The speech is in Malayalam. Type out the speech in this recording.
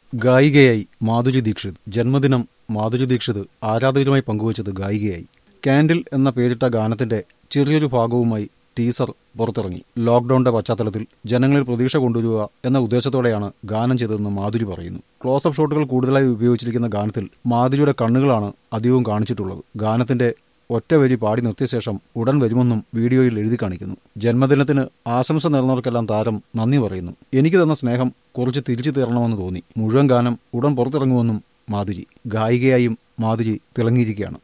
ഗായികയായി മാധുരി ദീക്ഷിത് ജന്മദിനം മാധുരി ദീക്ഷിത് ആരാധകരുമായി പങ്കുവച്ചത് ഗായികയായി കാൻഡിൽ എന്ന പേരിട്ട ഗാനത്തിന്റെ ചെറിയൊരു ഭാഗവുമായി ടീസർ പുറത്തിറങ്ങി ലോക്ഡൌണിന്റെ പശ്ചാത്തലത്തിൽ ജനങ്ങളിൽ പ്രതീക്ഷ കൊണ്ടുവരിക എന്ന ഉദ്ദേശത്തോടെയാണ് ഗാനം ചെയ്തതെന്ന് മാധുരി പറയുന്നു ക്ലോസപ്പ് ഷോട്ടുകൾ കൂടുതലായി ഉപയോഗിച്ചിരിക്കുന്ന ഗാനത്തിൽ മാധുരിയുടെ കണ്ണുകളാണ് അധികവും കാണിച്ചിട്ടുള്ളത് ഗാനത്തിന്റെ ഒറ്റ വരി പാടി നിർത്തിയ ശേഷം ഉടൻ വരുമെന്നും വീഡിയോയിൽ എഴുതി കാണിക്കുന്നു ജന്മദിനത്തിന് ആശംസ നേർന്നവർക്കെല്ലാം താരം നന്ദി പറയുന്നു എനിക്ക് തന്ന സ്നേഹം കുറച്ച് തിരിച്ചു തരണമെന്ന് തോന്നി മുഴുവൻ ഗാനം ഉടൻ പുറത്തിറങ്ങുമെന്നും മാധുരി ഗായികയായും മാധുരി തിളങ്ങിയിരിക്കുകയാണ്